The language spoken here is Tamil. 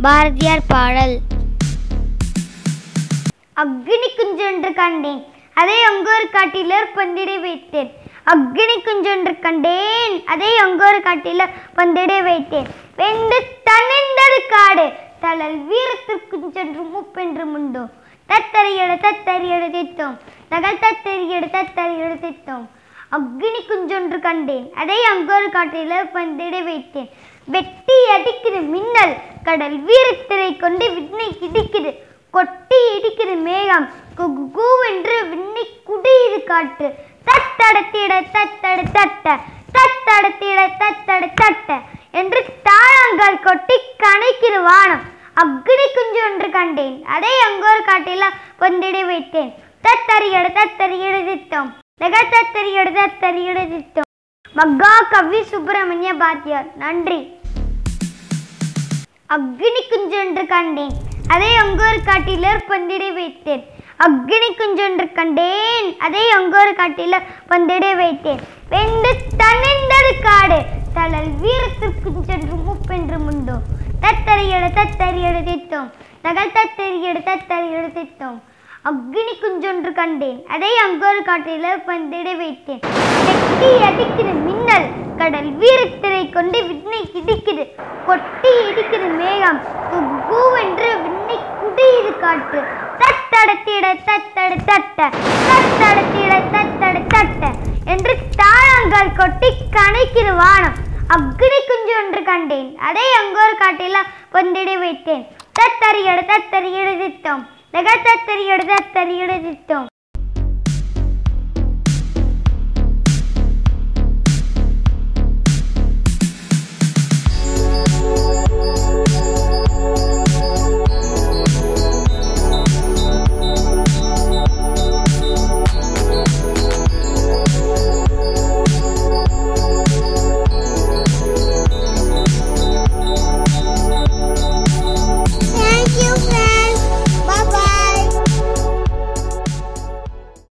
பாரதியார் பாடல் அக்னி குஞ்சொன்று கண்டேன் அதை அங்கோர் காட்டில பந்திடை வைத்தேன் அக்னி குஞ்சொன்று கண்டேன் அதை அங்கோர் காட்டில பந்திடை வைத்தேன் வெந்து தனிந்தது காடு தளல் வீரத்திற்கு சென்று முப்பென்று முண்டோ தத்தறியடு தத்தறியடு தித்தோம் தகல் தத்தறியடு தத்தறியடு தித்தோம் அக்னி குஞ்சொன்று கண்டேன் அதை அங்கோர் காட்டில பந்திடை வைத்தேன் வெட்டி அடிக்குது மின்னல் கடல் வீரத்திரை கொண்டு விண்ணை இடிக்குது கொட்டி இடிக்குது மேகம் குகு கூவென்று விண்ணை குடியுது காற்று தத்தடத்திட தத்தட தட்ட தத்தடத்திட தத்தட தட்ட என்று தாளங்கள் கொட்டி கணைக்குது வானம் அக்னி குஞ்சு ஒன்று கண்டேன் அதை அங்கோர் காட்டில பொந்திடை வைத்தேன் தத்தறியடு தத்தறியடு தித்தோம் தத்தறியடு தத்தறியடு தித்தோம் மக்கா கவி சுப்பிரமணிய பாத்தியார் நன்றி அக்னி குஞ்சொன்று கண்டேன் அதை அங்கோர் காட்டில பந்திடை வைத்தேன் அக்னி குஞ்சொன்று கண்டேன் அதை அங்கோர் காட்டில பந்திடை வைத்தேன் வெந்து தனிந்தது காடு தளல் வீரத்திற்கு சென்று முப்பென்று முண்டோ தத்தறியடு தத்தறியடு தித்தோம் தகல் தத்தறியடு தத்தறியடு தித்தோம் அக்னி குஞ்சொன்று கண்டேன் அதை அங்கோர் காட்டில பந்திடை வைத்தேன் வெட்டி அடிக்குது மின்னல் கடல் வீரத்திரை கொண்டு விண்ணை இடிக்குது கொட்டி இடிக்குது மேகம் குகு கூவென்று விண்ணை குடியுது காற்று தத்தடத்திட தத்தட தட்ட தத்தடத்திட தத்தட தட்ட என்று தாளங்கள் கொட்டி கணைக்குது வானம் அக்னி குஞ்சு ஒன்று கண்டேன் அதை அங்கோர் காட்டில பொந்திடை வைத்தேன் தத்தறியடு தத்தறியடு தித்தோம் தத்தறியடு தத்தறியடு தித்தோம்